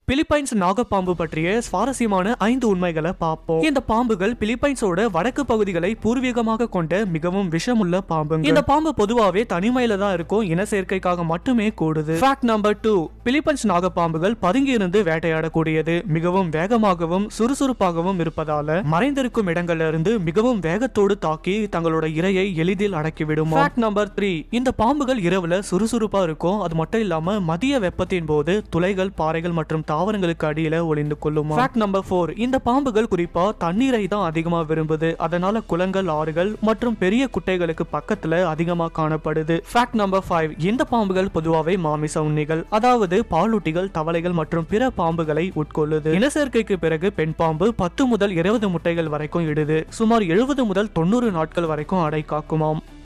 Philippines நாகப்பாம்பு பற்றிய சுவாரஸ்யமான ஐந்து உண்மைகளை பார்ப்போம் இந்த பாம்புகள் பிலிப்பைன்ஸோட வடக்கு பகுதிகளை பூர்வீகமாக கொண்ட மிகவும் விஷமுள்ள பாம்புங்க இந்த பாம்பு பொதுவாகவே தனிமையில தான் இருக்கும் இன சேர்க்கைக்காக மட்டுமே கூடுது ஃபேக்ட் நம்பர் டூ பிலிப்பைன்ஸ் நாகப்பாம்புகள் பதுங்கி இருந்து வேட்டையாடக்கூடியது மிகவும் வேகமாகவும் சுறுசுறுப்பாகவும் இருப்பதால மறைந்திருக்கும் இடங்கள்ல இருந்து மிகவும் வேகத்தோடு தாக்கி தங்களோட இரையை எளிதில் அடக்கிவிடும் ஃபேக்ட் நம்பர் த்ரீ இந்த பாம்புகள் இரவுல சுறுசுறுப்பா இருக்கும் அது மட்டும் இல்லாம மதிய வெப்பத்தின் போது துளைகள் பாறைகள் மற்றும் தாவரங்களுக்கு அடியில ஒளிந்து கொள்ளும் ஃபேக்ட் நம்பர் ஃபோர் இந்த பாம்புகள் குறிப்பா தண்ணீரை தான் அதிகமா விரும்புது அதனால குளங்கள் ஆறுகள் மற்றும் பெரிய குட்டைகளுக்கு பக்கத்துல அதிகமா காணப்படுது ஃபேக்ட் நம்பர் ஃபைவ் இந்த பாம்புகள் பொதுவாகவே மாமிச உண்ணிகள் அதாவது பாலூட்டிகள் தவளைகள் மற்றும் பிற பாம்புகளை உட்கொள்ளுது இனச்சேர்க்கைக்கு பிறகு பெண் பாம்பு பத்து முதல் இருபது முட்டைகள் வரைக்கும் இடுது சுமார் எழுபது முதல் தொண்ணூறு நாட்கள் வரைக்கும் அடை காக்குமாம்